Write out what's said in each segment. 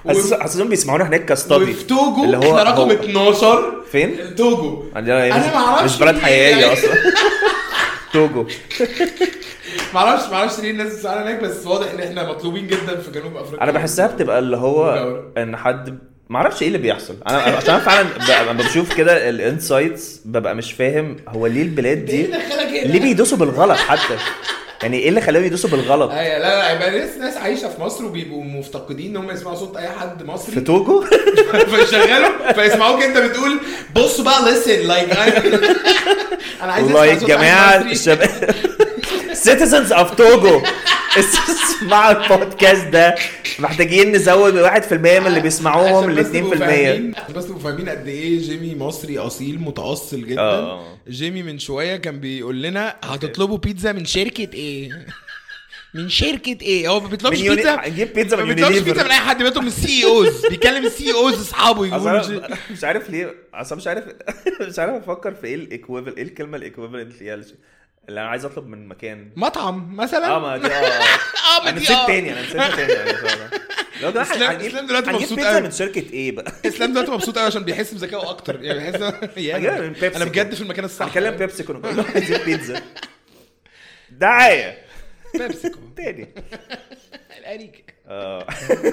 حاسس- حاسسهم بيسمعونا هناك كاستادي وفي توجو اللي هو احنا رقم هو- 12 فين؟ توجو عندنا أنا مش- معرفش مش بلد ليه حقيقيه يعني. اصلا توجو معرفش معرفش ليه الناس بتسمعنا هناك بس واضح ان احنا مطلوبين جدا في جنوب افريقيا انا بحسها بتبقى اللي هو مجاورة. ان حد ما اعرفش ايه اللي بيحصل انا عشان أنا فعلا ب- لما بشوف كده الانسايتس ببقى مش فاهم هو ليه البلاد ايه دي اللي دخلك هنا؟ ليه بيدوسوا بالغلط حتى يعني ايه اللي خلاهم يدوسوا بالغلط ايوه لا لا يبقى ناس ناس عايشه في مصر وبيبقوا مفتقدين ان هم يسمعوا صوت اي حد مصري في توجو فيشغلوا فيسمعوك انت بتقول بصوا بقى listen like انا عايز اسمع والله صوت جماعه واحد مصري. الشباب citizens of توجو اسمعوا البودكاست ده محتاجين نزود 1% من اللي بيسمعوهم عشان ل بس تبقوا 2% فاهمين- عشان بس تبقوا فاهمين قد ايه جيمي مصري اصيل متاصل جدا آه. جيمي من شويه كان بيقول لنا هتطلبوا بيتزا من شركه ايه من شركه ايه هو ما بيطلبش من يوني... بيتزا نجيب بيتزا ما من بيطلبش بيتزا يونيليفر من اي حد بيطلب من السي اوز بيكلم السي اوز اصحابه أصل يقولوا أنا جي- مش عارف ليه اصل مش عارف مش عارف افكر في ايه الايكويفل ايه الكلمه الايكويفالنت فيها اللي انا عايز اطلب من مكان مطعم مثلا اه ما دي اه اه ما انا دي نسيت اه. تاني انا نسيتها تاني يعني فعلا. لو ده إسلام- هنجيب- إسلام دلوقتي هنجيب مبسوط بيتزا قوي. من شركه ايه بقى؟ اسلام دلوقتي مبسوط قوي عشان بيحس بذكائه اكتر يعني بيحس إن- يا هنجيبها انا من بيبسي أنا بجد في المكان الصح هنكلم بيبسي كنا بنقول لهم عايزين بيتزا دعايه بيبسيكو تاني الاريك اه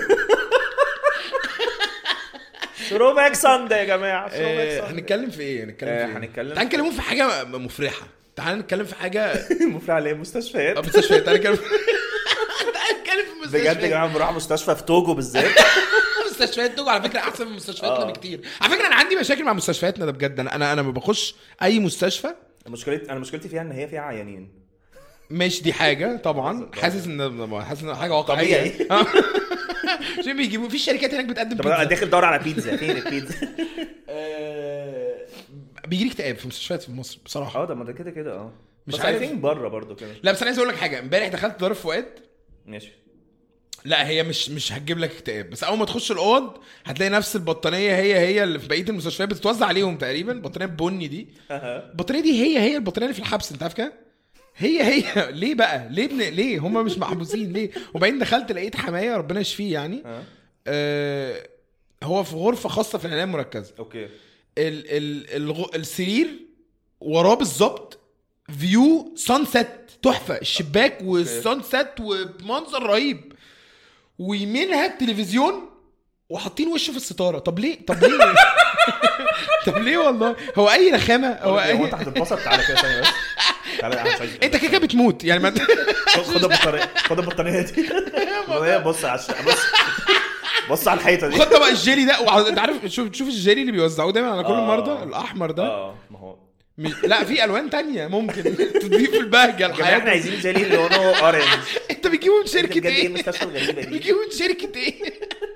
ثرو ساندي يا جماعه ثرو باك آه، ساندي هنتكلم في ايه هنتكلم آه، في ايه هنتكلم تعال في- نتكلم في حاجه م- مفرحه تعال نتكلم في حاجه مفرع عليه مستشفيات اه مستشفيات تعال نتكلم تعال نتكلم في بجد يا مستشفيات جماعه بروح مستشفى في توجو بالذات مستشفيات توجو على فكره احسن من مستشفياتنا آه. بكتير على فكره انا عندي مشاكل مع مستشفياتنا ده بجد انا انا انا لما بخش اي مستشفى مشكلتي انا مشكلتي فيها ان هي فيها عيانين ماشي دي حاجه طبعا حاسس ان حاسس ان حاجه واقعيه طبيعي. عشان بيجيبوا في شركات هناك بتقدم طب انا بيتزا داخل دور على بيتزا فين البيتزا آه، بيجي لي اكتئاب في مستشفيات في مصر بصراحه اه ده ما ده كده كده اه مش بس عارف. عارف بره برضو كده لا بس انا عايز اقول لك حاجه امبارح دخلت دار فؤاد ماشي لا هي مش مش هتجيب لك اكتئاب بس اول ما تخش الاوض هتلاقي نفس البطانيه هي هي اللي في بقيه المستشفيات بتتوزع عليهم تقريبا البطانيه البني دي البطانيه دي هي هي البطانيه اللي في الحبس انت عارف كده هي هي ليه بقى ليه بن... ليه هم مش محبوسين ليه وبعدين دخلت لقيت حمايه ربنا يشفيه يعني اه آه هو في غرفه خاصه في العنايه المركزه اوكي ال ال الغ... السرير وراه بالظبط فيو سانسيت تحفه الشباك والسانسيت ومنظر رهيب ويمينها التلفزيون وحاطين وشه في الستاره طب ليه طب ليه طب ليه والله هو اي رخامه هو هو أي... انت هتتبسط تعالى كده ثانيه بس تعالى انا مش عايز انت كده كده بتموت يعني ما انت خد البطاريه خد البطاريه دي البطاريه بص على الش- بص بص على الحيطه دي خد طبق الجيلي ده وع- انت عارف شوف شوف الجيلي اللي بيوزعوه دايما على كل آه. المرضى الاحمر ده اه ما هو مش... لا في الوان تانية ممكن تضيف البهجه يا جماعه احنا لحياتك عايزين جيلي لونه اورنج انت بتجيبه من بجد شركه ايه ايه؟ المستشفى الغريبه دي بيجيبوا من شركه ايه؟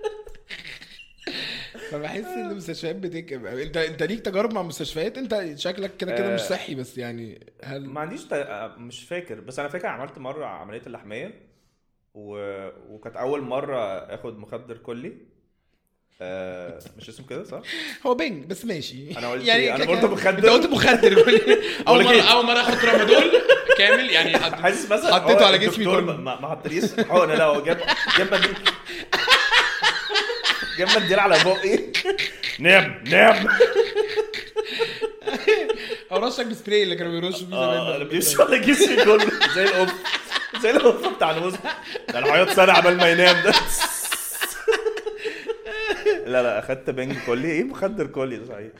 فبحس ان المستشفيات بتكبر انت انت ليك تجارب مع مستشفيات انت شكلك كده كده مش آه. صحي بس يعني هل ما عنديش تا... مش فاكر بس انا فاكر عملت مره عمليه اللحميه و... وكانت اول مره اخد مخدر كلي آه... مش اسمه كده صح؟ هو بنج بس ماشي أنا قلت إيه؟ أنا كده- قلت مخدر. انت قلت مخدر اول بقول لك مره إيه؟ اول مره اخد ترامادول كامل يعني حط- حاسس مثلا حطيته هو على جسمي الدكتور كله. ما ما حطليش حقنه لا هو جاب جاب منديل جاب منديل على بقي نام نام او رشك بسبراي اللي كانوا بيرشوا فيه اه انا زمان بيمشي على جسمي كله زي القف زي القف بتاع الموز ده انا هيقعد سنه عبال ما ينام ده لا لا اخدت بنج كلي ايه مخدر كلي ده صحيح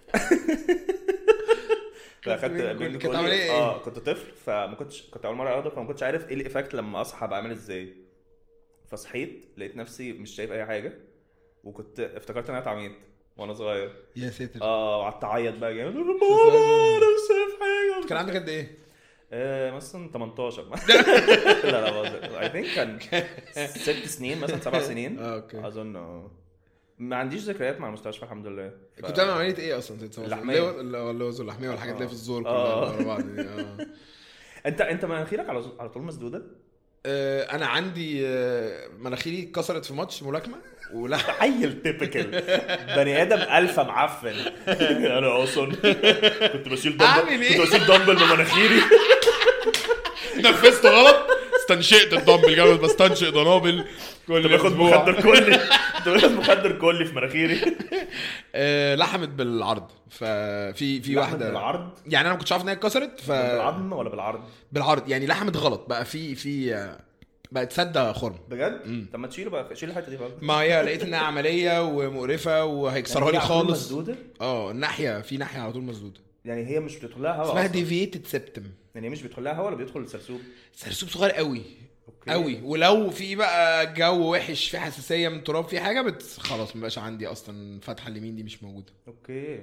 لا اخدت بنج كلي. بنج كانت كلي عملية إيه؟ اه كنت طفل فما كنتش كنت اول مره اخده فما كنتش عارف ايه الايفكت لما اصحى بقى عامل ازاي فصحيت لقيت نفسي مش شايف اي حاجه وكنت افتكرت ان انا اتعميت وانا صغير يا ساتر اه وقعدت اعيط بقى جامد ماما انا مش شايف حاجه كان عندك قد ايه؟ آه، مثلا 18 لا لا بهزر اي ثينك كان ست سنين مثلا سبع سنين اه اوكي اظن اه ما عنديش ذكريات مع المستشفى الحمد لله ف- كنت بتعمل عمليه ايه اصلا؟ تتصور؟ اللحمية. اللي هو- اللي هو اللوز واللحميه والحاجات اللي هي في الزور كلها آه. ورا بعض دي اه انت انت مناخيرك على على طول مسدوده آه، انا عندي آه، مناخيري اتكسرت في ماتش ملاكمه ولا عيل تيبيكال بني ادم الفا معفن انا اصلا كنت بشيل دمبل أعمل إيه؟ كنت بشيل دمبل بمناخيري نفذت غلط استنشقت الدمبل جامد بستنشق دنابل كل باخد اسبوع مخدر كلي كنت باخد مخدر كلي في مناخيري آه، لحمت بالعرض ففي في واحده بالعرض يعني انا ما كنتش عارف ان هي اتكسرت ف بالعظم ولا بالعرض بالعرض يعني لحمت غلط بقى في في آه، بقت سده خرم بجد طب ما تشيله بقى شيل الحته دي خالص ما هي لقيت انها عمليه ومقرفه وهيكسرها لي يعني هي على طول خالص مسدودة؟ اه الناحيه في ناحيه على طول مسدوده يعني هي مش بيدخل لها هواء اسمها أصلاً. ديفيتد سيبتم يعني هي مش بيدخل لها هواء ولا بيدخل السرسوب سرسوب صغير قوي اوكي قوي ولو في بقى جو وحش في حساسيه من تراب في حاجه بت... خلاص مبقاش عندي اصلا الفتحه اليمين دي مش موجوده اوكي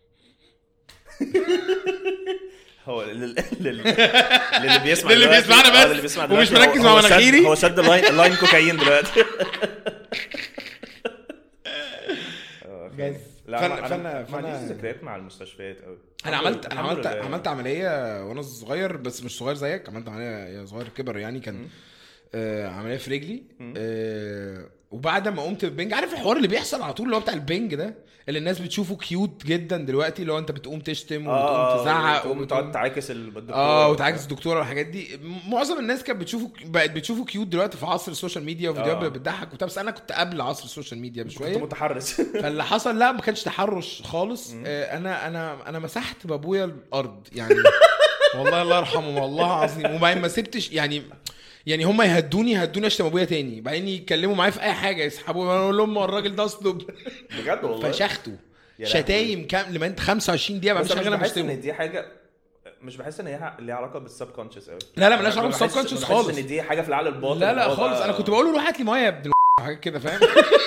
هو لل... لل... للي بيسمع للي دلوقتي- بيسمعنا آه، بس للي بيسمع ومش دلوقتي، هو- مركز مع هو شد- مناخيري. هو شد لاين لاين كوكايين دلوقتي آه، بس. لا فأنا- انا فأنا- انا ما فأنا- عنديش ذكريات مع المستشفيات قوي انا عملت انا الحمد عملت لله. عملت عمليه وانا صغير بس مش صغير زيك عملت عمليه يا صغير كبر يعني كان آه عمليه في رجلي آه وبعد ما قمت بالبنج عارف الحوار اللي بيحصل على طول اللي هو بتاع البنج ده اللي الناس بتشوفه كيوت جدا دلوقتي اللي هو انت بتقوم تشتم وبتقوم تزعق وتقوم وبتقوم تقعد تعاكس الدكتور اه وتعاكس الدكتوره والحاجات دي م- معظم الناس كانت بتشوفه بقت بتشوفه كيوت دلوقتي في عصر السوشيال ميديا وفيديوهات آه. بتضحك وبتاع بس انا كنت قبل عصر السوشيال ميديا كنت بشويه متحرش فاللي حصل لا ما كانش تحرش خالص آه انا انا انا مسحت بابويا الارض يعني والله الله يرحمه والله العظيم وبعدين ما سبتش يعني يعني هم يهدوني يهدوني اشتم ابويا تاني بعدين يتكلموا معايا في اي حاجه يسحبوا انا اقول لهم هو الراجل ده اصله بجد والله فشخته يا لهوي. شتايم كام لما انت 25 دقيقه ما بس بعملش انا حاجه مش انا بحس بشتمه ان دي حاجه مش بحس ان هي ليها علاقه بالسب كونشس قوي لا لا ملهاش علاقه ما بحس- بالسب كونشس ما خالص بحس ان دي حاجه في العقل الباطن لا اللي لا هو خالص بقى- انا كنت بقول له روح هات لي ميه يا ابن حاجات كده فاهم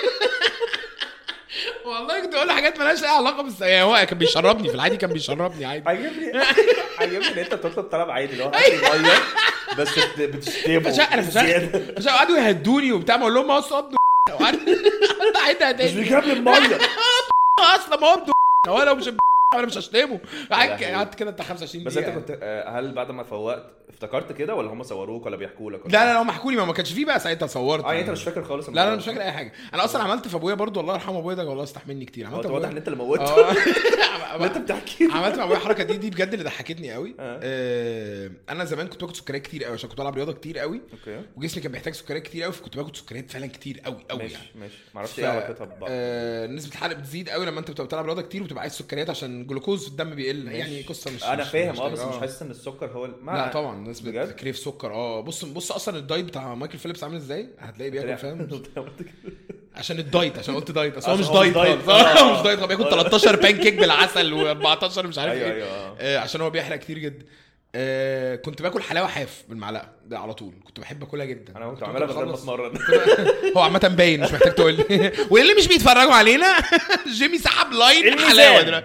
والله كنت بقول له حاجات مالهاش اي علاقه بس يعني هو كان بيشربني في العادي كان بيشربني عادي عاجبني عاجبني ان انت بتطلب طلب عادي اللي هو هات لي ميه بس بت- بتشتمه فشق انا زيادة. فشخت فشخت قعدوا يهدوني وبتاع بقول لهم اصلا ابن وقعدت اعيدها مش تاني بيجيب لي الميه اصلا ما هو ابن هو لو مش ابن انا مش هشتمه قعدت لهوي. قعدت كده بتاع 25 بس دقيقه انت كنت آه، هل بعد ما فوقت افتكرت كده ولا هم صوروك ولا بيحكوا لك لا لا لا هم حكوا لي ما ما كانش فيه بقى ساعتها صورت اه يعني انت مش فاكر خالص لا لا انا مش فاكر اي حاجه انا اصلا عملت في ابويا برضو الله يرحمه ابويا ده والله استحملني كتير عملت انت في واضح أبويا- ان انت اللي موته اه اللي انت بتحكي عملت مع ابويا الحركه دي دي بجد اللي ضحكتني قوي آه. آه، انا زمان كنت باكل سكريات كتير قوي عشان كنت بلعب رياضه كتير قوي اوكي وجسمي كان بيحتاج سكريات كتير قوي فكنت باكل سكريات فعلا كتير قوي قوي ماشي يعني ماشي معرفش ف- ايه علاقتها ببعض آه، نسبه الحرق بتزيد قوي لما انت بتبقى بتلعب رياضه كتير وتبقى عايز سكريات عشان الجلوكوز في الدم بيقل يعني قصه مش انا مش- فاهم مش اه بس آه. مش حاسس ان السكر هو ال- ما لا طبعا الناس بجد؟ بتكريف سكر اه بص بص اصلا الدايت بتاع مايكل فيليبس عامل ازاي هتلاقيه بياكل فاهم عشان الدايت عشان قلت دايت اصل هو عشان مش هو مش دايت دايت. خالص هو آه. مش دايت هو بياكل 13 بان كيك بالعسل و14 مش عارف ايوه ايه ايوه آه. آه، عشان هو بيحرق كتير جدا آه كنت باكل حلاوه حاف بالمعلقه ده على طول كنت بحب اكلها جدا انا كنت كنت بعملها من غير ما بخلص- اتمرن هو عامة باين مش محتاج تقول لي واللي مش بيتفرجوا علينا جيمي سحب لاين الميزان. حلاوه دلوقتي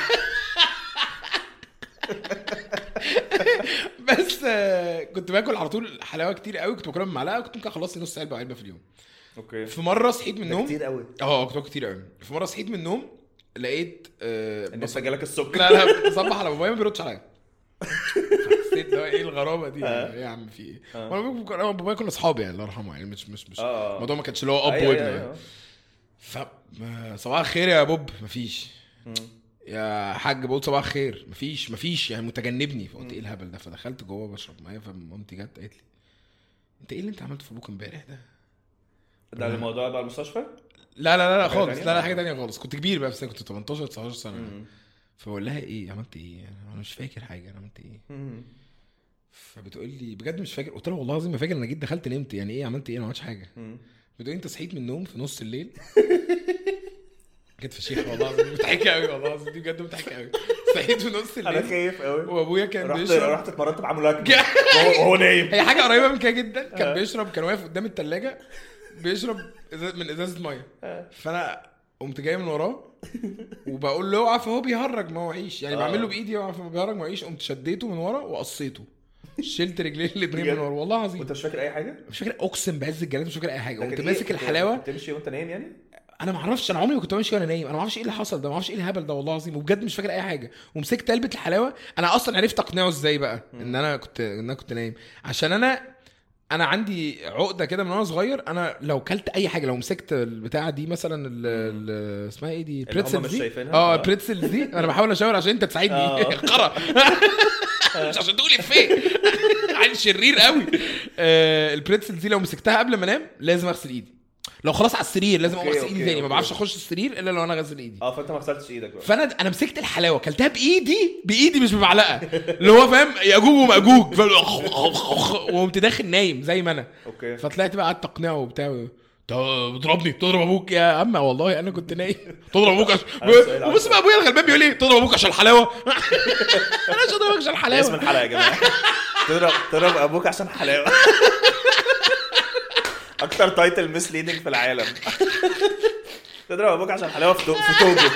بس آه، كنت باكل على طول حلاوه كتير قوي كنت باكلها بالمعلقه كنت ممكن اخلص لي نص علبه علبه في اليوم اوكي في مره صحيت من ده النوم كتير قوي اه كنت باكل كتير قوي في مره صحيت من النوم لقيت آه ان بص- انت جالك السكر لا لا بصبح على بابايا ما بيردش عليا حسيت اللي هو ايه الغرابه دي آه. ايه يا عم في ايه آه. وانا بابايا- أنا وبابايا كنا اصحاب يعني الله يرحمه يعني مش مش مش اه الموضوع ما كانش اللي هو اب أيوة، وابن أيوة، يعني. أيوة. ف ما- صباح الخير يا بوب مفيش مم. يا حاج بقول صباح الخير مفيش مفيش يعني متجنبني فقلت ايه الهبل ده فدخلت جوه بشرب ميه فمامتي جت قالت لي انت ايه اللي انت عملته في ابوك امبارح ده؟ ده الموضوع بقى المستشفى لا لا لا, لا حاجة خالص تانية؟ لا لا حاجه تانية خالص كنت كبير بقى بس أنا كنت 18 19 سنه مم. فبقول لها ايه عملت ايه انا مش فاكر حاجه انا عملت ايه مم. فبتقول لي بجد مش فاكر قلت لها والله العظيم ما فاكر انا جيت دخلت نمت يعني ايه عملت ايه انا ما عملتش حاجه مم. بتقول لي انت صحيت من النوم في نص الليل كانت فشيخه والله العظيم مضحكه قوي والله العظيم دي بجد مضحكه قوي صحيت في نص انا الليل خايف قوي وابويا كان رحت بيشرب رحت اتمرنت مع ملاكمه وهو وهو نايم هي حاجه قريبه من كده جدا كان آه. بيشرب كان واقف قدام التلاجة بيشرب إزاز- من ازازه ميه آه. فانا قمت جاي من وراه وبقول له اوعى فهو بيهرج ما وعيش يعني آه. بعمل له بايدي اوعى فهو بيهرج ما وعيش قمت شديته من ورا وقصيته شلت رجليه الاثنين من بجد؟ ورا والله العظيم وانت مش فاكر اي حاجه؟ مش فاكر اقسم بعز الجلال مش فاكر اي حاجه قمت لكن ماسك إيه؟ كنت- الحلاوه كنت تمشي وانت نايم يعني؟ انا ما اعرفش انا عمري ما كنت ماشي وانا نايم انا ما اعرفش ايه اللي حصل ده ما اعرفش ايه الهبل ده والله العظيم وبجد مش فاكر اي حاجه ومسكت علبه الحلاوه انا اصلا عرفت اقنعه ازاي بقى ان انا كنت ان انا كنت نايم عشان انا انا عندي عقده كده من وانا صغير انا لو كلت اي حاجه لو مسكت البتاعه دي مثلا ال- ال- اسمها ايه دي اللي هم بريتسلز مش دي شايفينها؟ اه آه. بريتسلز دي انا بحاول اشاور عشان انت تساعدني آه. قرا مش عشان تقول افيه عيل شرير قوي آه البريتزل دي لو مسكتها قبل ما انام لازم اغسل ايدي لو خلاص على السرير لازم اقوم أوكي، اغسل ايدي أوكي، تاني ما أوكي. بعرفش اخش السرير الا لو انا غاسل ايدي اه فانت ما غسلتش ايدك بقى فانا انا مسكت الحلاوه كلتها بايدي بايدي مش بمعلقه اللي هو فاهم ياجوج وماجوج فاهم؟ وقمت داخل نايم زي ما انا اوكي فطلعت بقى قعدت اقنعه وبتاع انت بتضربني بتضرب ابوك يا عم والله انا كنت نايم تضرب ابوك عشان سؤال عايز وبص بقى ابويا الغلبان بيقول ايه تضرب ابوك عشان الحلاوه انا مش هضربك عشان اسم الحلاوه الحلقه يا جماعه تضرب تضرب ابوك عشان حلاوه اكتر تايتل مسليدنج في العالم تضرب ابوك عشان حلاوه في تو- في توجو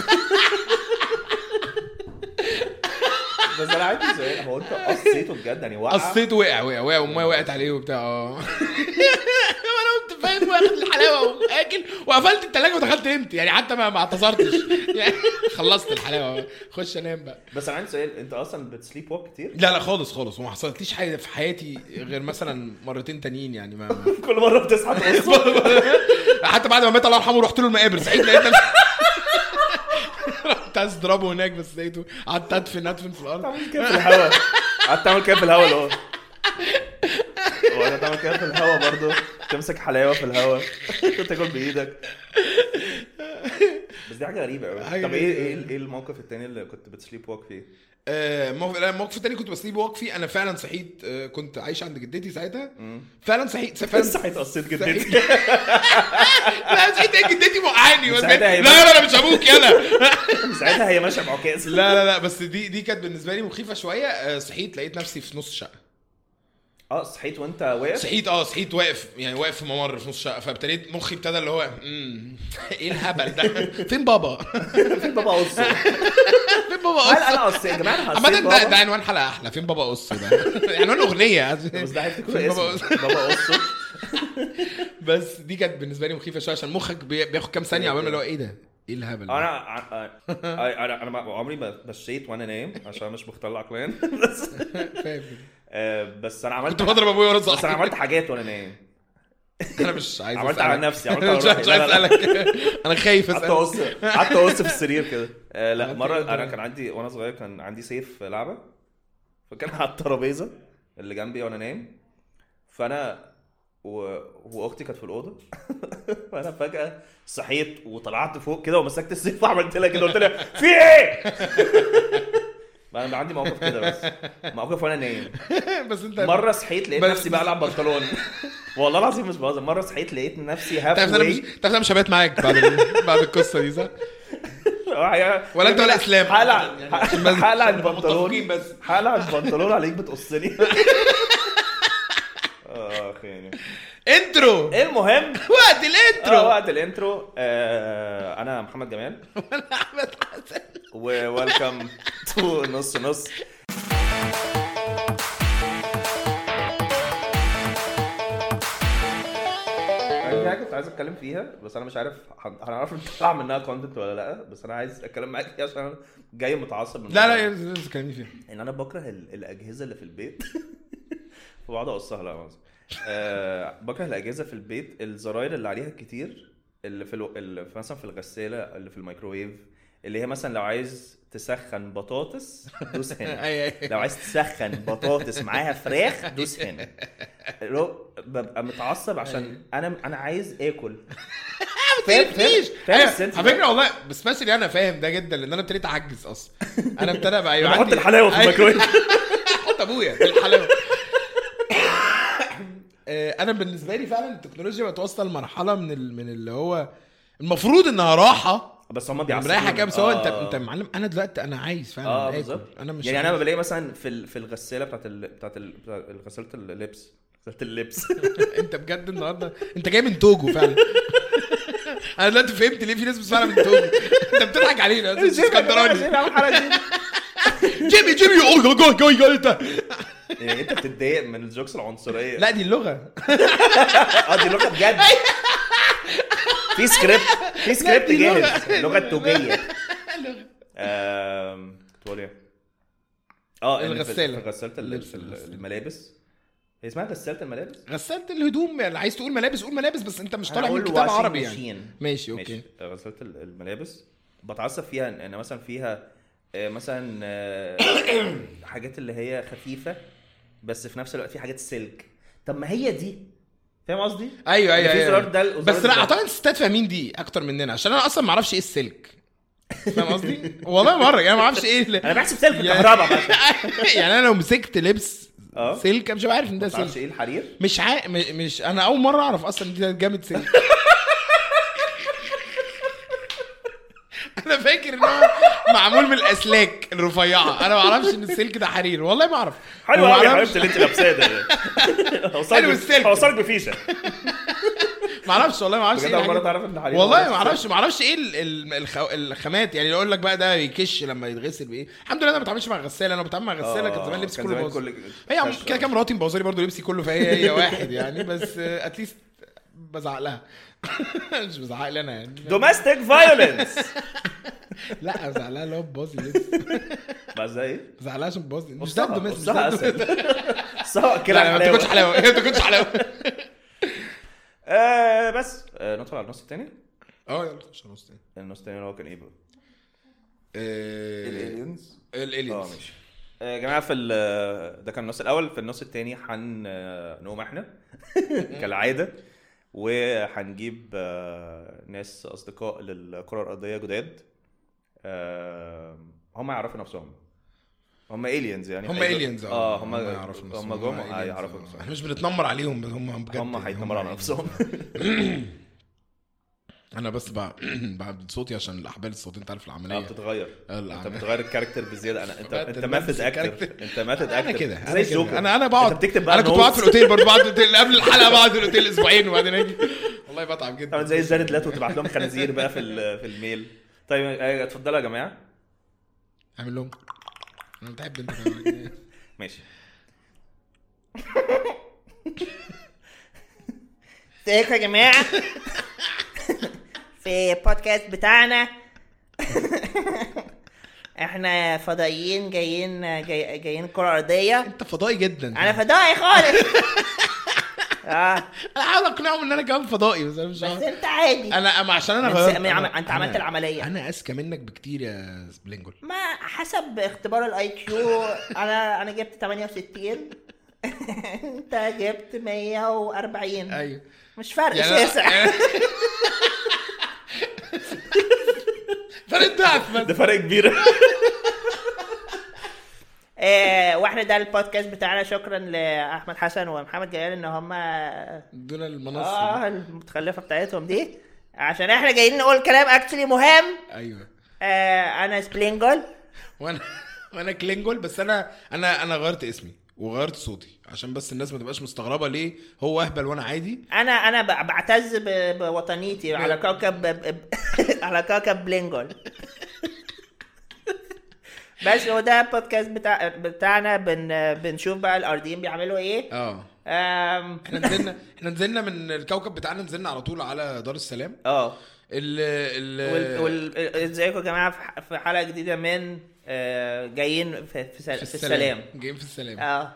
بس انا عندي سؤال هو انت قصيته بجد يعني وقع قصيته وقع وقع وقع والميه وقعت عليه وبتاع اه وانا كنت فاهم واخد الحلاوه واكل وقفلت التلاجه ودخلت نمت يعني حتى ما ما اعتذرتش يعني خلصت الحلاوه خش انام بقى بس انا عندي سؤال انت اصلا بتسليب ووك كتير لا لا خالص خالص وما حصلتليش حاجه في حياتي غير مثلا مرتين تانيين يعني ما ما- كل مره بتصحى تقص حتى بعد ما مات الله يرحمه رحت له المقابر صحيت لقيت نفسي رحت عايز اضربه هناك بس لقيته قعدت ادفن ادفن في الارض تعمل كده في الهوا قعدت تعمل كده في الهوا اللي هو وانا تعمل كده في الهوا برضه تمسك حلاوه في الهوا تاكل بايدك بس دي حاجه غريبه قوي حاجة طب ايه غريبة. ايه ايه الموقف التاني اللي كنت بتسليب ووك فيه؟ آه، موقف لا، الموقف التاني كنت بسليب واك فيه انا فعلا صحيت آه، كنت عايش عند جدتي ساعتها فعلا صحيت فعلا صحيت قصيت صحيت. جدتي لا صحيت هي جدتي موقعاني بس- ساعتها هي لا لا انا مش ابوك يلا ساعتها هي ماشيه بعكاز لا لا لا بس دي دي كانت بالنسبه لي مخيفه شويه آه، صحيت لقيت نفسي في نص الشقه اه صحيت وانت واقف صحيت اه صحيت واقف يعني واقف في ممر في نص الشقه فابتديت مخي ابتدى اللي هو مم، ايه الهبل ده فين بابا فين بابا قص فين بابا هل قص انا قص يا جماعه انا عامة حسيت ده ده بابا عنوان حلقة أحلى فين بابا قص ده عنوان أغنية بس ده هيفتكروا فين بابا اسمه قص بابا قص بس دي كانت بالنسبة لي مخيفة شوية عشان مخك بي- بياخد كام ثانية عمال اللي هو إيه ده؟ إيه الهبل ده؟ انا انا انا انا ما- عمري ما بشيت وانا نايم عشان مش مختل عقليا بس فاهم آه، بس انا عملت كنت بضرب أبويا وأنا بس انا صاحي عملت حاجات وانا نايم أنا مش عايز عملت أسألك. على نفسي، عملت أنا على مش روحي. مش لا، عايز لا، لا. أسألك أنا خايف قعدت أسألك اقص قعدت اقص في السرير كده آه، لا عملت مره إيه انا ده؟ كان عندي وانا صغير كان عندي سيف لعبه فكان على الترابيزه اللي جنبي وانا نايم فانا و... واختي كانت في الاوضه فانا فجاه صحيت وطلعت فوق كده ومسكت السيف وعملت لها كده قلت لها في ايه؟ انا بقى عندي موقف كده بس موقف وانا نايم بس أنت مره صحيت لقيت بس- نفسي بقلع بنطلون والله العظيم مش بهزر مره صحيت لقيت نفسي هاف تعرف إن أنا مش واي تعرف إن أنا مش هبات معاك بعد ال- بعد القصة دي صح؟ ولا أنت ولا إسلام هقلع يعني عشان بس- هقلع عشان نبقى البنطلون متفقين بس هقلع البنطلون عليك بتقصني اخ يعني انترو المهم وقت اه الانترو وقت الانترو آه انا محمد جمال ولا احمد حسن وويلكم تو نص نص في حاجه كنت عايز اتكلم فيها بس انا مش عارف هن- هنعرف نطلع منها كونتنت ولا لا بس انا عايز اتكلم معاك فيها عشان أنا جاي متعصب من لا الموضوع. لا لسه كلمني فيها ان انا بكره ال- الاجهزه اللي في البيت فبقعد اقصها لا مؤاخذة. آه بكره الاجهزه في البيت الزراير اللي عليها كتير اللي في, الو... اللي في مثلا في الغساله اللي في الميكروويف اللي هي مثلا لو عايز تسخن بطاطس دوس هنا اي اي لو عايز تسخن بطاطس معاها فراخ دوس هنا لو ببقى متعصب عشان انا انا عايز اكل فاهم تقرفنيش فاهم أيوة، السنس على ده؟ فكره والله بس سبيشالي انا فاهم ده جدا لان انا ابتديت اعجز اصلا انا ابتدى بقى يبقى بحط عندي- الحلاوه في أيوة. الميكروويف حط ابويا بالحلاوه آه، انا بالنسبه لي فعلا التكنولوجيا بقت واصله لمرحله من ال... من اللي هو المفروض انها راحه بس هم بيعصبوني مريحه كام بس هو انت آه. انت يا معلم انا دلوقتي انا عايز فعلا اه آكل. بالظبط انا مش يعني انا عايز. بلاقي مثلا في ال- في الغساله بتاعت ال... بتاعت ال... بتاعت غساله اللبس غساله اللبس انت بجد النهارده انت جاي من توجو فعلا انا دلوقتي فهمت ليه في ناس بتسمعنا من توجو انت بتضحك علينا انت مش اسكندراني جيمي جيمي اوه جوي جوي جوي جوي انت يعني انت بتتضايق من الجوكس العنصريه لا دي اللغه اه دي لغه بجد في سكريبت في سكريبت دي لغة. جاهز اللغه التوجيه اللغة. آم، كنت بقول ايه؟ اه إن في- الغسالة. في غساله ال- اللبس في ال- الغسالة. الملابس هي اسمها غساله الملابس؟ غسلت الهدوم يعني عايز تقول ملابس قول ملابس بس انت مش طالع من هقول كتاب washing عربي يعني machine. ماشي اوكي ماشي غسالة ال- الملابس بتعصب فيها ان إن مثلا فيها آه، مثلا آه، حاجات اللي هي خفيفه بس في نفس الوقت في حاجات سلك طب ما هي دي فاهم قصدي؟ ايوه ايوه في ايوه زرار ده وزرار بس لا ده. اعتقد الستات فاهمين دي اكتر مننا عشان انا اصلا ما اعرفش ايه السلك فاهم قصدي؟ والله مره يعني ما اعرفش ايه ال- انا بحسب سلك يعني- الكهرباء مثلا يعني انا لو مسكت لبس اه سلك مش عارف ان ده ما تعرفش سلك ايه الحرير؟ مش عا... م- مش انا اول مره اعرف اصلا ان ده جامد سلك انا فاكر ان هو معمول من الاسلاك الرفيعه انا ما اعرفش ان السلك ده حرير والله ما اعرف حلو وما قوي يا أعرفش- حبيبتي اللي انت لابساه ده هوصلك حلو ب- السلك. هوصلك بفيشه ما اعرفش والله ما اعرفش بجد ايه اول مره الحاجات- تعرف ان حرير والله ما اعرفش ما اعرفش ايه ال- ال- الخ- الخامات يعني يقول لك بقى ده يكش لما يتغسل بايه الحمد لله انا ما بتعاملش مع غساله انا بتعامل مع غساله كان زمان لبسي كان كله زمان باظ كل هي عم- كشف. كده كده مراتي مبوظه لي برضه لبسي كله فهي هي واحد يعني بس اتليست بزعق لها مش بزعق لي انا يعني دوماستيك فايولنس لا بزعق لها اللي هو بوظ لي لبس بقى ازاي ايه؟ بزعق لها عشان بوظ لي مش ده قصها الدوميس مش قصها ده الدوميس. اسد قصها كده لا ما تاكلش حلاوه ما تاكلش حلاوه آه بس آه ندخل على النص التاني اه يلا خش على النص تاني النص التاني اللي هو كان ايه بقى؟ آه، الالينز اه الالينز ماشي آه، يا جماعه في ال- ده كان النص الاول في النص التاني هنقوم احنا كالعاده وهنجيب آه، ناس اصدقاء للكره الارضيه جداد آه، هم يعرفوا نفسهم هم الينز يعني هم هيجوا- الينز اه هم يعرفوا هم نفسهم. جم aliens، آه، يعرفوا آه. نفسهم احنا مش بنتنمر عليهم بس هم بجد هم يعني هيتنمروا على aliens. نفسهم انا بس بع- بعد صوتي عشان الاحبال الصوتيه انت عارف اه العمليه بتتغير آه، انت العملية. بتغير الكاركتر بزياده انا انت بقى انت تلبس ماثد اكتر الكاركتر. انت ماثد انا اكتر كده زي انا الجوكر كده انا انا بقعد انت بتكتب بقى انا كنت بقعد في notes. الاوتيل برضه بعد الاوتيل قبل الحلقه بقعد في الاوتيل اسبوعين وبعدين اجي والله بتعب جدا طبعا زي الجارد لات وتبعت لهم خنازير بقى في ال- في الميل طيب آه، اتفضلوا يا جماعه اعمل لهم انا بتحب انت كمان. ماشي ازيكم يا جماعة في البودكاست بتاعنا احنا فضائيين جايين جاي جايين كرة أرضية انت فضائي جدا أنا فضائي خالص اه انا حاول اقنعهم ان انا كمان فضائي بس انا مش بس عارف. انت عادي انا أما عشان انا من غيرت س- من عم- أنا- أنت عملت أنا- العملية. انا اذكى منك بكتير يا سبلينجول ما حسب اختبار الاي كيو انا انا جبت 68 انت جبت 140 ايوه مش فرق يعني شاسع فرق ضعف بس ده فرق كبير آه، واحنا ده البودكاست بتاعنا شكرا لاحمد حسن ومحمد جلال ان هم دون المنصه اه المتخلفه بتاعتهم دي عشان احنا جايين نقول كلام اكشلي مهم ايوه آه انا سبلينجول وانا وانا كلينجول بس انا انا انا غيرت اسمي وغيرت صوتي عشان بس الناس ما تبقاش مستغربه ليه هو اهبل وانا عادي انا انا ب- بعتز ب- بوطنيتي على كوكب ب- ب- على كوكب بلينجول بس هو ده البودكاست بتاع بتاعنا بن بنشوف بقى الارضيين بيعملوا ايه اه آم، احنا نزلنا احنا نزلنا من الكوكب بتاعنا نزلنا على طول على دار السلام اه ال وال- ال وال- ازيكم يا جماعه في ح- في حلقه جديده من آه، جايين في, في, سل- في السلام جايين في السلام اه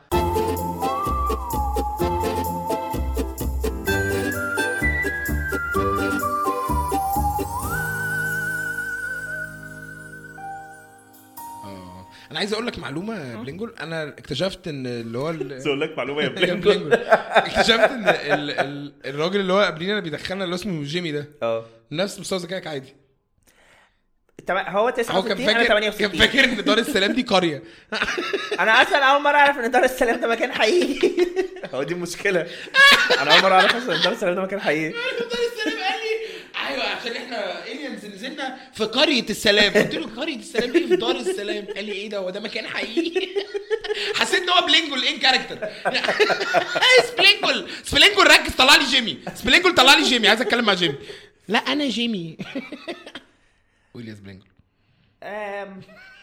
اه انا عايز اقول لك معلومه يا بلينجول انا اكتشفت ان اللي هو ال- عايز اقول لك معلومه يا يا بلينجو بلينجول اكتشفت ان ال... ال... الراجل اللي هو قبلينا اللي بيدخلنا اللي اسمه جيمي ده اه نفس مستوى ذكائك عادي تم- هو هو 69 كان انا فاكر 68 كان فاكر ان دار السلام دي قريه انا اصلا اول مره اعرف ان دار السلام ده مكان حقيقي هو دي المشكله انا اول مره اعرف اصلا ان دار السلام ده مكان حقيقي دار السلام قال لي ايوه عشان احنا الينز نزلنا في قريه السلام قلت له قريه السلام ايه في دار السلام قال لي ايه ده هو ده مكان حقيقي حسيت ان هو بلينجول ان كاركتر سبلينجول سبلينجول ركز طلع لي جيمي سبلينجول طلع لي جيمي عايز اتكلم مع جيمي لا انا جيمي قول يا سبلينجول آم،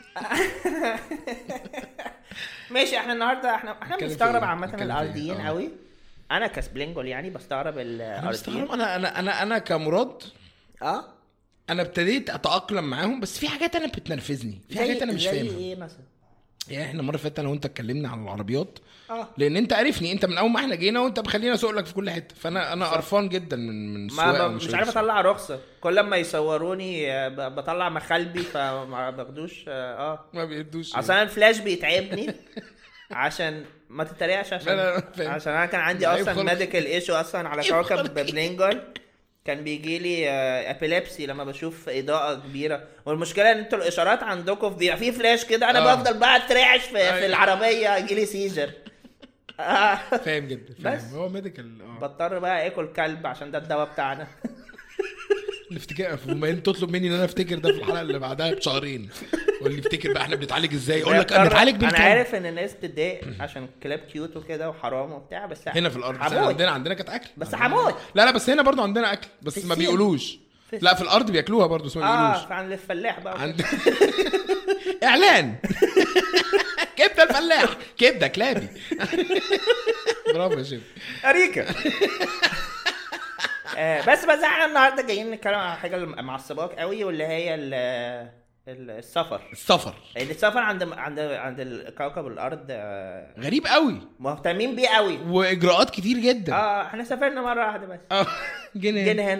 ماشي احنا النهارده احنا احنا نتكلم في بنستغرب إيه؟ عامه نتكلم في إيه؟ الارضيين آه. قوي انا كسبلينجول يعني بستغرب انا الارضيين مستغرب انا انا انا انا كمراد اه انا ابتديت اتاقلم معاهم بس في حاجات انا بتنرفزني في زي حاجات انا مش زي فاهمها ايه مثلا يعني احنا المره اللي فاتت انا وانت اتكلمنا عن العربيات اه لان انت عارفني انت من اول ما احنا جينا وانت بخلينا اسوق لك في كل حته فانا انا قرفان جدا من من ما السواقه ما- ومن مش شغل عارف السواقة. اطلع رخصه كل ما يصوروني آه، ب- بطلع مخالبي فما باخدوش اه آه. ما بيدوش اصل انا الفلاش بيتعبني عشان ما تتريقش عشان لا، لا، فاهم. عشان انا كان عندي عيب اصلا خلقي. ميديكال ايشو اصلا على عيب كوكب خلقي. بلينجول كان بيجي لي ابيليبسي لما بشوف اضاءه كبيره والمشكله ان انتوا الاشارات عندكم بيبقى في فلاش كده انا آه. بفضل بقى اترعش في, في أيوة. العربيه يجي لي سيجر آه. فاهم جدا بس. فاهم هو ميديكال اه بضطر بقى اكل كلب عشان ده الدواء بتاعنا الافتكار بما انت تطلب مني ان انا افتكر ده في الحلقه اللي بعدها بشهرين واللي يفتكر بقى احنا بنتعالج ازاي اقول لك بضطر- بنتعالج انا بالكلام عارف ان الناس بتتضايق عشان كلاب كيوت وكده وحرام وبتاع بس هنا في الارض بس إحنا هموت. عندنا عندنا كانت اكل بس عندنا- هموت. لا لا بس هنا برضو عندنا اكل بس في ما السين. بيقولوش في لا في الارض بياكلوها برضو بس ما بيقولوش اه عن الفلاح بقى عند اعلان كبده الفلاح كبده كلابي برافو يا شيخ اريكا آه بس بس احنا النهارده جايين نتكلم عن حاجه اللي معصباك قوي واللي هي ال- ال- السفر السفر لان السفر عند عند عند كوكب الارض آه، غريب قوي مهتمين بيه قوي واجراءات كتير جدا اه احنا سافرنا مره واحده بس اه جنيه جينا هنا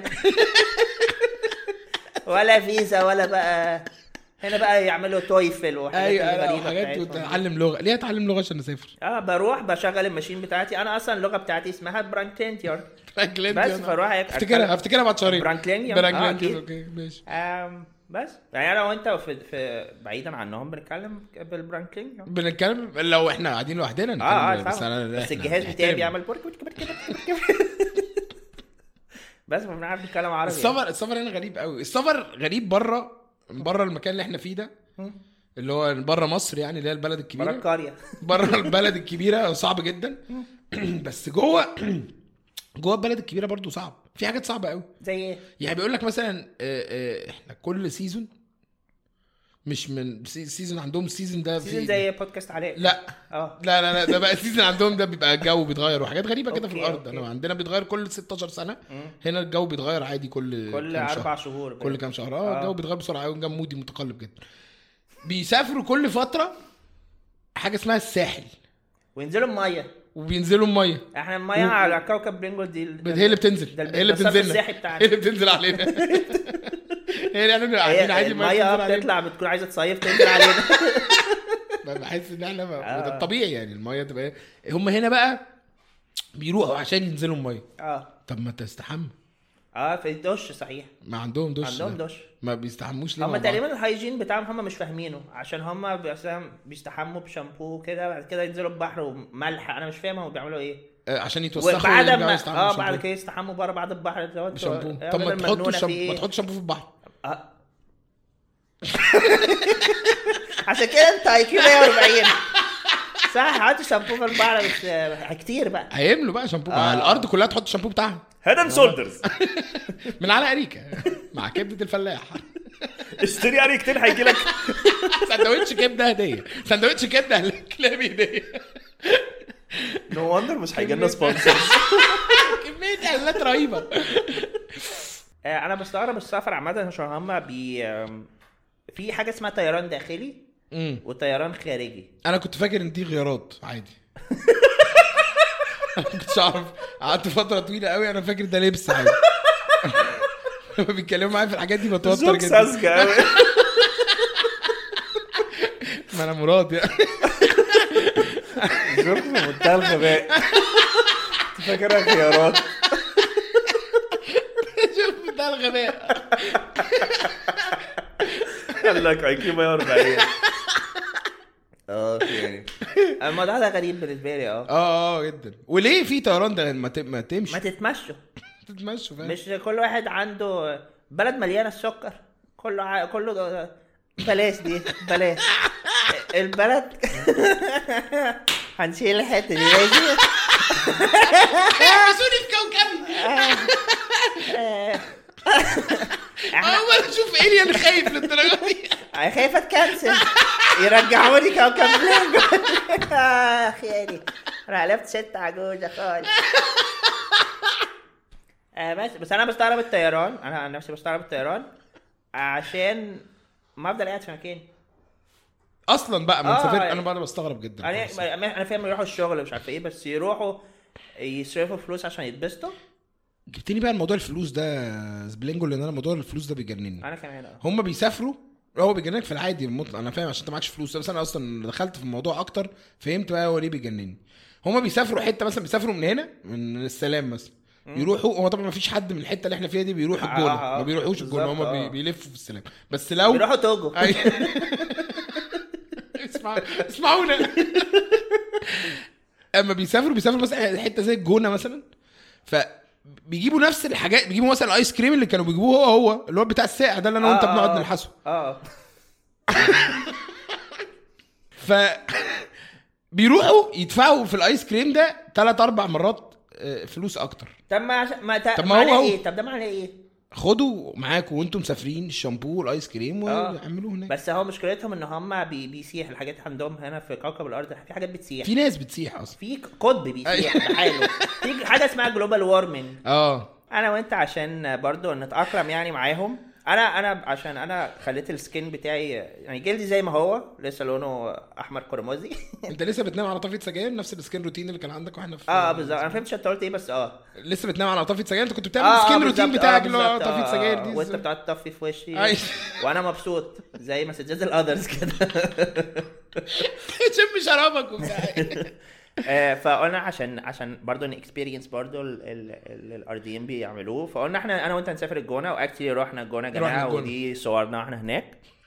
ولا فيزا ولا بقى هنا بقى يعملوا تويفل وحاجات ايوه الغريبه أيوة، حاجات بتاعتهم. وتتعلم لغه ليه اتعلم لغه عشان اسافر اه بروح بشغل الماشين بتاعتي انا اصلا اللغه بتاعتي اسمها برانكلينتيون فرانكلين بس دي أنا- فاروح افتكرها افتكرها بعد شهرين برانكلينيوم، آه، برانكلين أكيد. اوكي ماشي آم بس يعني انا وانت في, في بعيدا عنهم بنتكلم بالبرانكلين بنتكلم لو احنا قاعدين لوحدنا اه اه نتكلم بس طبعا انا بس إحنا الجهاز بتاعي نحترم. بيعمل برك برك برك برك برك بس ما بنعرف نتكلم عربي السفر السفر هنا غريب قوي السفر غريب بره بره المكان اللي احنا فيه ده اللي هو بره مصر يعني اللي هي البلد بره الكبيره القريه بره البلد الكبيره صعب جدا بس جوه جوه البلد الكبيره برضو صعب في حاجات صعبه قوي زي ايه؟ يعني بيقول لك مثلا آه، آه، احنا كل سيزون مش من سي- سيزون عندهم سيزون ده سيزون في زي بودكاست علاء لا اه لا لا لا ده بقى السيزون عندهم ده بيبقى الجو بيتغير وحاجات غريبه كده في أوكي، الارض أوكي. انا عندنا بيتغير كل 16 سنه هنا الجو بيتغير عادي كل كل كام شهر. اربع شهور كل كام شهر اه آه. الجو بيتغير بسرعه قوي الجو مودي متقلب جدا بيسافروا كل فتره حاجه اسمها الساحل وينزلوا الميه وبينزلوا الميه احنا الميه على كوكب برينجول دي هي اللي بتنزل ده هي اللي ده الصرف بتنزلنا السياحي هي بتاعنا اللي بتنزل علينا هي اللي احنا قاعدين هي عادي ما الميه بتنزل اه علينا بتطلع بتكون عايزه تصيف تنزل علينا بحس ان احنا ما- آه. وده الطبيعي يعني الميه تبقى ايه هم هنا بقى بيروحوا عشان ينزلوا الميه اه طب ما تستحمى اه في الدش صحيح ما عندهم دش عندهم ده. دش ما بيستحموش ليه هم مع بعض؟ تقريبا الهايجين بتاعهم هم مش فاهمينه عشان هم بيستحموا- بيستحموا بشامبو كده بعد كده ينزلوا البحر وملح انا مش فاهم هم بيعملوا ايه آه، عشان يتوسخوا وبعد ويرجعوا ما يستحموا اه بشامبو. بعد كده يستحموا بره بعد البحر اللي هو انتوا- بشامبو آه، طب ما بدل تحطوا مجنونة في شامبو إيه؟ ما تحطوا شامبو في البحر آه. عشان كده انت اي كيو 140 صح حط شامبو في البحر بس آه، كتير بقى هيملوا بقى شامبو آه. آه. الارض كلها تحط الشامبو بتاعها هيدن شولدرز من على اريكا مع كبده الفلاح اشتري اريكتين هيجي لك سندوتش كبده هديه سندوتش كبده كلابي هديه نو وندر مش هيجي لنا سبونسرز كميه اعلانات رهيبه آه، انا بستغرب السفر عامه عشان هم بي آم، في حاجه اسمها طيران داخلي امم وطيران خارجي انا كنت فاكر ان دي غيارات عادي انا ما كنتش اعرف قعدت فتره طويله قوي انا فاكر ده لبس عادي لما بيتكلموا معايا في الحاجات دي بتوتر زوج جدا ساذجة قوي ما انا مراد يعني زوج في منتهى الغباء كنت فاكرها خيارات شوف ده الغباء قال لك اي كيو 140 اه يعني الموضوع ده غريب بالنسبه لي اه اه اه جدا وليه في طيران ده ما ت- ما ما تمشي تتمشوا تتمشوا فاهم مش كل واحد عنده بلد مليانه السكر كله ع... كله بلاش دي بلاش البلد هنشيل الحته دي ماشي احبسوني في كوكبي احنا اول اشوف الين خايف للدرجه دي انا خايف اتكنسل يرجعوني كوكب لينجو اخ يعني انا قلبت ست عجوزه خالص آه بس بس انا بستغرب الطيران انا عن نفسي بستغرب الطيران عشان ما افضل قاعد في مكاني اصلا بقى ما آه، نسافر يعني- انا بقى بستغرب جدا انا انا فاهم يروحوا الشغل مش عارف ايه بس يروحوا يصرفوا فلوس عشان يتبسطوا جبتني بقى الموضوع الفلوس ده سبلينجو لان انا موضوع الفلوس ده بيجنني انا كمان اه هم بيسافروا هو بيجننك في العادي المطلق انا فاهم عشان انت معكش فلوس بس انا اصلا دخلت في الموضوع اكتر فهمت بقى هو ليه بيجنني هم بيسافروا حته مثلا بيسافروا من هنا من السلام مثلا يروحوا هو طبعا ما فيش حد من الحته اللي احنا فيها دي بيروح آه، الجونه آه، ما بيروحوش الجونه هم بالظبط، بي- آه. بيلفوا في السلام بس لو بيروحوا توجو أي- اسمع اسمعونا اما بيسافروا بيسافروا مثلا حته زي الجونه مثلا ف بيجيبوا نفس الحاجات بيجيبوا مثلا الايس كريم اللي كانوا بيجيبوه هو هو اللي هو بتاع الساقع ده اللي انا وانت آه، بنقعد آه. نلحسه اه ف بيروحوا يدفعوا في الايس كريم ده ثلاث اربع مرات آه، فلوس اكتر طب ما عش... ما تا... طب ما هو معناه هو. ايه طب ده معناه ايه خدوا معاكم وانتم مسافرين الشامبو والايس كريم آه. ويعملوه هناك بس هو مشكلتهم ان هم بي... بيسيح الحاجات عندهم هنا في كوكب الارض في حاجات بتسيح في ناس بتسيح اصلا في قطب بيسيح بحاله في حاجه اسمها جلوبال وارمنج اه انا وانت عشان برضو نتاقلم يعني معاهم انا انا عشان انا خليت السكين بتاعي يعني جلدي زي ما هو لسه لونه احمر قرمزي انت لسه بتنام على طفيه سجاير نفس السكين روتين اللي كان عندك واحنا في اه بالظبط انا فهمتش انت قلت ايه بس اه لسه بتنام على طفيه سجاير انت كنت بتعمل اه السكين آه، روتين بالظبط، بتاعك آه، اللي هو بالظبط، طفيه آه، سجاير آه، دي وانت بتقعد تطفي في وشي أي. وانا مبسوط زي مسجات الاذرز كده شم شرابك وبتاع آه، فقلنا عشان عشان برضه اكسبيرينس برضه الار دي ام بيعملوه فقلنا احنا انا وانت نسافر الجونه واكشلي رحنا الجونه يا رحنا جماعه الجونة. ودي صورنا واحنا هناك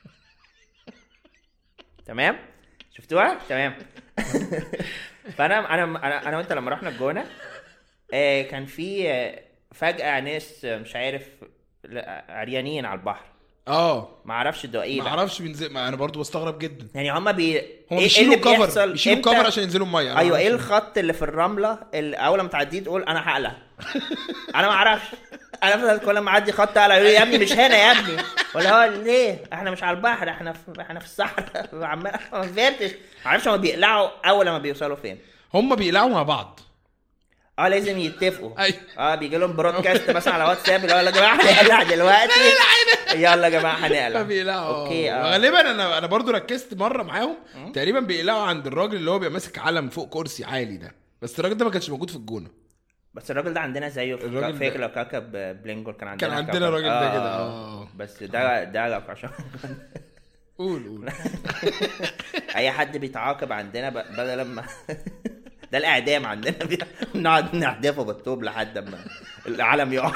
تمام شفتوها تمام فانا انا انا انا وانت لما رحنا الجونه آه، كان في آه، فجاه ناس آه، مش عارف لا، عريانين على البحر اه ما اعرفش ده ايه ما بقى. اعرفش بينزل ما انا برضو بستغرب جدا يعني هما بي هم إيه- إيه بيشيلوا اللي الكفر بيحصل؟ بيشيلوا إمتى- الكفر عشان ينزلوا الميه أنا ايوه ايه معرفش. الخط اللي في الرمله اللي اول ما تعديه تقول انا هقلع انا ما اعرفش انا افضل كل ما اعدي خط اقلع يقول لي يا ابني مش هنا يا ابني ولا هو ليه احنا مش على البحر احنا في احنا في الصحراء عمال ما فهمتش ما اعرفش هما بيقلعوا اول لما بيوصلوا فين هم بيقلعوا مع بعض اه لازم يتفقوا أيوة. اه بيجي لهم برودكاست مثلا على واتساب اللي هو يا جماعه هنقلع دلوقتي يلا يا جماعه هنقلع فبيقلعوا اوكي اه غالبا انا انا برضو ركزت مره معاهم تقريبا بيقلعوا عند الراجل اللي هو بيبقى ماسك علم فوق كرسي عالي ده بس الراجل ده ما كانش موجود في الجونه بس الراجل ده عندنا زيه في الراجل ده- فاكر لو كوكب بلينجول كان عندنا كان عندنا كوكب. الراجل ده كده، آه. بس ده ده لو عشان قول قول اي حد بيتعاقب عندنا ب- بدل ما ده الاعدام عندنا بي- نقعد نحدفه بالطوب لحد ما العالم يقع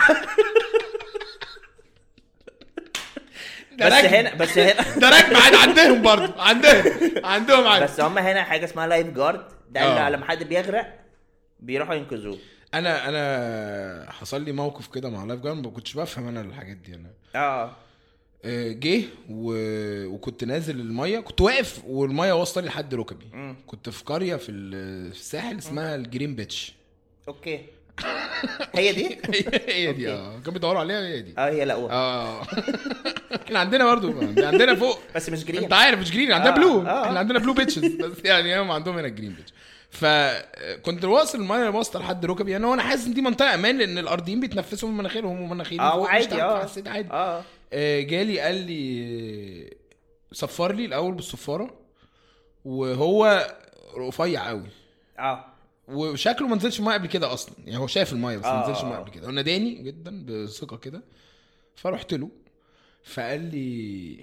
ده بس رجم. هنا بس هنا ده رجم عاد عندهم برضو عندهم عندهم عاد بس هم هنا حاجه اسمها لايف جارد ده آه. اللي لما حد بيغرق بيروحوا ينقذوه انا انا حصل لي موقف كده مع لايف جارد ما كنتش بفهم انا الحاجات دي انا اه آه، جه و... وكنت نازل الميه كنت واقف والميه واصله لي لحد ركبي مم. كنت في قريه في ال- في الساحل اسمها الجرين بيتش اوكي هي دي هي دي اه كانوا بيدوروا عليها هي دي اه هي لقوها اه احنا عندنا برضو عندنا فوق بس مش جرين انت عارف مش جرين عندنا آه، بلو آه. احنا عندنا بلو بيتشز بس يعني هم عندهم هنا جرين بيتش فكنت واصل الميه واصله لحد ركبي يعني وانا حاسس ان دي منطقه امان لان الارضيين بيتنفسوا من مناخيرهم ومناخيري اه فوق مش عادي تحت، اه حسيت عادي اه آه، جالي قال لي صفر لي الاول بالصفاره وهو رفيع قوي اه وشكله ما نزلش ميه قبل كده اصلا يعني هو شايف الميه بس ما آه. نزلش ميه قبل كده وناداني جدا بثقه كده فرحت له فقال لي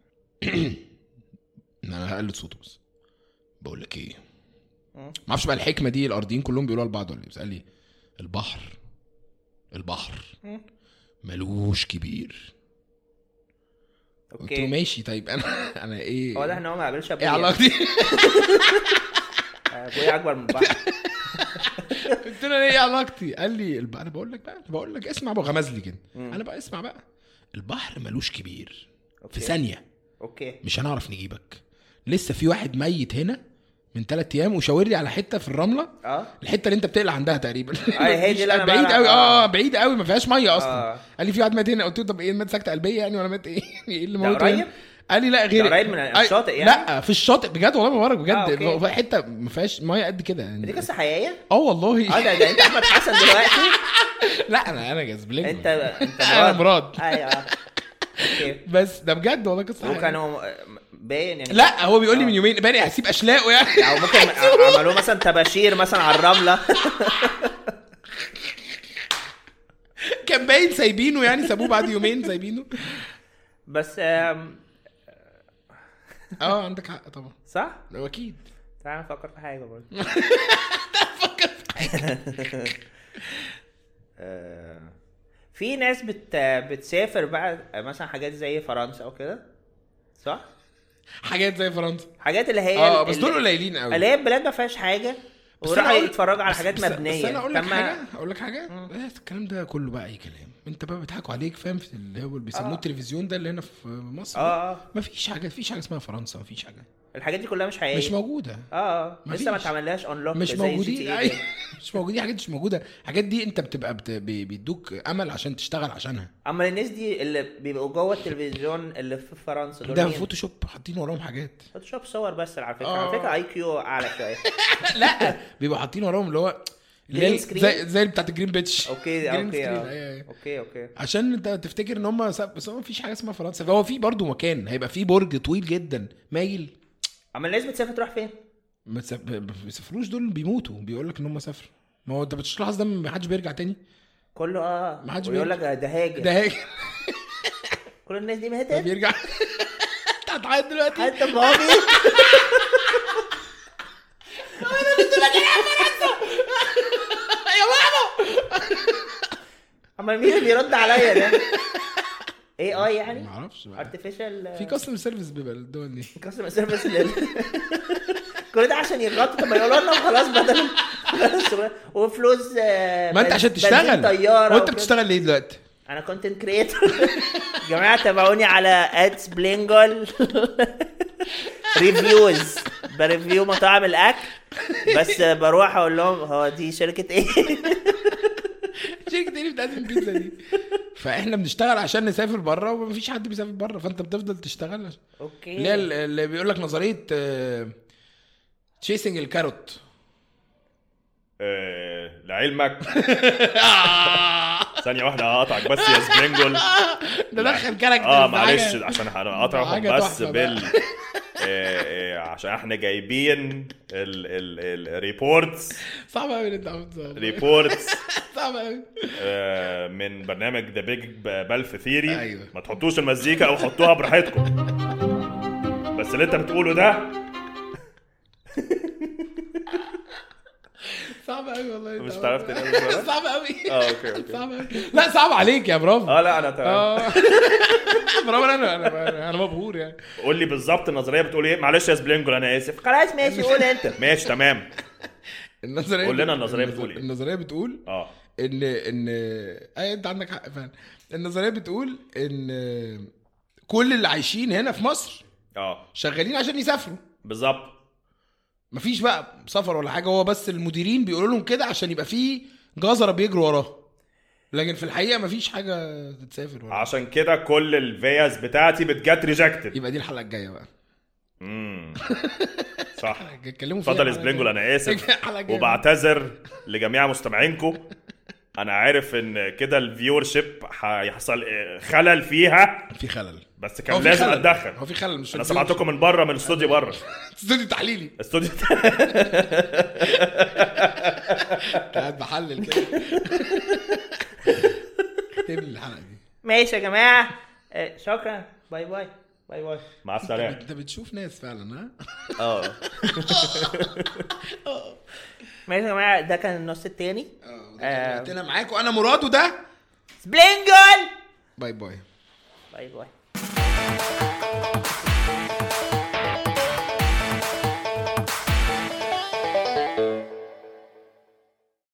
انا هقلد صوته بس بقول لك ايه مم. ما اعرفش بقى الحكمه دي الارضيين كلهم بيقولوها لبعض ولا ايه بس قال لي البحر البحر مم. ملوش كبير قلت له اوكي ماشي طيب انا انا ايه واضح ان هو ما قابلش ايه ابويا علاقتي ابويا اكبر من بعض قلت له ايه علاقتي قال لي الب... انا بقول لك بقى انا بقول لك اسمع بقى غمز لي كده مم. انا بقى اسمع بقى البحر ملوش كبير في أوكي. ثانيه اوكي مش هنعرف نجيبك لسه في واحد ميت هنا من ثلاث ايام وشاور لي على حته في الرمله اه الحته اللي انت بتقلع عندها تقريبا هي دي اللي أنا بعيد بقلع- قوي آه. اه بعيد قوي ما فيهاش ميه اصلا آه. قال لي في واحد مات هنا قلت له طب ايه مات سكته قلبيه يعني ولا مات ايه ايه اللي ده موته قريب؟ هنا؟ قال لي لا غير قريب من أي- الشاطئ يعني؟ لا في الشاطئ بجد والله ما بورك بجد آه، أوكي. في حته ما فيهاش ميه قد كده يعني دي قصه حقيقيه اه والله اه ده, ده انت احمد حسن دلوقتي لا انا انا جذبلين انت انت انا مراد ايوه آه. اوكي بس ده بجد والله قصه حقيقية. وكانوا باين يعني لا هو بيقول لي من يومين باني هسيب اشلاقه يعني او ممكن عملوه مثلا تباشير مثلا على الرمله كان باين سايبينه يعني سابوه بعد يومين سايبينه بس آم، اه عندك حق طبعا صح؟ هو اكيد تعال نفكر في حاجه برضه آه، في ناس بت بتسافر بقى مثلا حاجات زي فرنسا او كده صح؟ حاجات زي فرنسا حاجات اللي هي اه بس اللي- دول قليلين قوي اللي هي البلاد ما فيهاش حاجه بس وراحوا أنا أقول- يتفرجوا على بس- حاجات بس- مبنيه بس انا اقول لك طب ما- حاجه اقول لك حاجه إيه الكلام ده كله بقى اي كلام انت بقى بيضحكوا عليك فاهم في اللي هو اللي بيسموه آه. التلفزيون ده اللي هنا في مصر اه اه ما فيش حاجه فيش حاجه اسمها فرنسا ما فيش حاجه الحاجات دي كلها مش حقيقيه مش موجوده اه اه مفيش. لسه ما اتعملهاش انلوك مش موجودين أي- مش موجودين حاجات مش موجوده الحاجات دي انت بتبقى بت... بي- بيدوك امل عشان تشتغل عشانها اما الناس دي اللي بيبقوا جوه التلفزيون اللي في فرنسا دول ده مين؟ فوتوشوب حاطين وراهم حاجات فوتوشوب صور بس على فكره آه. على فكره اي كيو اعلى شويه لا بيبقوا حاطين وراهم اللي هو اللي هي Green screen؟ زي زي بتاعت الجرين بيتش اوكي Green اوكي screen، آه. أيوة، أيوة. اوكي اوكي عشان انت تفتكر ان هم سب... بس هو مفيش حاجه اسمها فرنسا فهو في برضه مكان هيبقى في برج طويل جدا مايل اما الناس بتسافر تروح فين؟ ما تسف- ما بيسافروش دول بيموتوا بيقول لك ان هم سافروا ما هو انت بتلاحظ ده ما حدش بيرجع تاني كله اه ما حدش ويقول لك بيرجع. ده هاجر ده هيك كل الناس دي ما ماتت بيرجع انت هتعيط دلوقتي حتى بابي يا ماما اما مين اللي بيرد عليا ده؟ اي اي يعني؟ ما اعرفش بقى. ارتفيشال في كاستم سيرفيس بيبقى للدول دي كاستمر سيرفيس لل كل ده عشان يغطوا طب ما يقولوا لنا خلاص بدل الشغل- وفلوس آه، ما انت بنز- عشان بنزين تشتغل طياره وانت وكده. بتشتغل ليه دلوقتي انا كونتنت كريتور جماعه تابعوني على ادز بلينجول ريفيوز بريفيو مطاعم الاكل بس بروح اقول لهم هو دي شركه ايه شركه ايه اللي بتقدم بيتزا دي فاحنا بنشتغل عشان نسافر بره ومفيش حد بيسافر بره فانت بتفضل تشتغل عشان- اوكي اللي هي ال- اللي بيقول لك نظريه تشيسنج الكاروت آه، لعلمك ثانية واحدة هقطعك بس يا سبرينجول ده دخل كاركتر اه في معلش حاجة. عشان هقطعهم حاجة بس تحفة بال آه، آه، عشان احنا جايبين الريبورتس صعب قوي اللي انت عملته ريبورتس صعب قوي من برنامج ذا بيج بلف ثيري أيوة. ما تحطوش المزيكا او حطوها براحتكم بس اللي انت بتقوله ده صعب قوي والله انت مش عملته. تعرف تنقل ده؟ صعب قوي اه اوكي اوكي صعب قوي لا صعب عليك يا برافو اه لا انا تمام اه برافو انا انا انا مبهور يعني قول لي بالظبط النظريه بتقول ايه معلش يا سبلينجول انا اسف خلاص ماشي قول انت ماشي تمام النظريه قول لنا النظرية بتقول ايه؟ النظريه بتقول اه ان ان اي انت عندك حق فعلا النظريه بتقول ان كل اللي عايشين هنا في مصر اه شغالين عشان يسافروا بالظبط مفيش بقى سفر ولا حاجه هو بس المديرين بيقولوا لهم كده عشان يبقى في جزره بيجروا وراه لكن في الحقيقه مفيش حاجه تتسافر ولا عشان كده كل الفيز بتاعتي بتجت ريجكتد يبقى دي الحلقه الجايه بقى امم صح اتكلموا فيها اتفضل يا الحلقة سبلينجول الجاية. انا اسف الحلقة الجاية. وبعتذر لجميع مستمعينكم انا عارف ان كده الفيور شيب هيحصل خلل فيها في خلل بس هو كان في لازم خلل. اتدخل هو في خلل مش انا في سمعتكم من بره من الاستوديو بره استوديو تحليلي استوديو قاعد بحلل كده اكتب لي الحلقه دي ماشي يا جماعه آه، شكرا باي باي باي باي مع السلامه انت بتشوف ناس فعلا ها اه ماشي يا جماعه ده كان النص التاني اه معاكم انا مراد وده سبلينجل باي باي باي باي